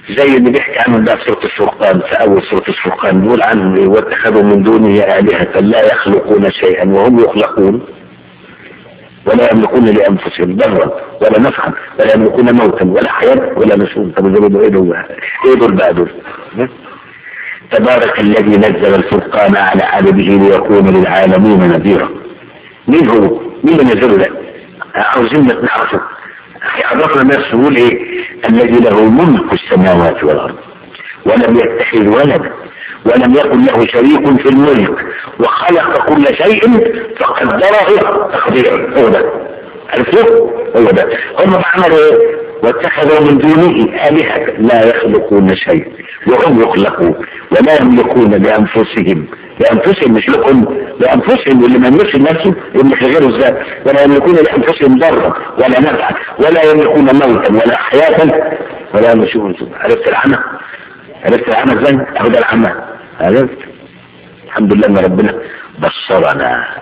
زي اللي بيحكي عنه ده في سورة الفرقان في أول سورة الفرقان بيقول عنه واتخذوا من دونه آلهة لا يخلقون شيئا وهم يخلقون ولا يملكون لأنفسهم ضرا ولا نفعا ولا يملكون موتا ولا حياة ولا نشور طب دول ايه دول ايه دول بقى دول تبارك الذي نزل الفرقان على عبده ليكون للعالمين نذيرا مين هو؟ مين اللي نزله ده؟ عاوزين نعرفه عرفنا الناس يقول ايه الذي له ملك السماوات والارض ولم يتخذ ولدا ولم يكن له شريك في الملك وخلق كل شيء فقدره تقديرا هو ده عرفتوا هو ده هم عملوا ايه واتخذوا من دونه آلهة لا يخلقون شيء وهم يخلقون ولا يملكون لأنفسهم لأنفسهم مش لكم لأنفسهم واللي ما يملكش نفسه يملك غيره ازاي ولا يملكون لأنفسهم ضرا ولا نفعا ولا يملكون موتا ولا حياة ولا يملكون عرفت العمى عرفت العمى ازاي؟ اهو ده العمى عرفت الحمد لله ان ربنا بصرنا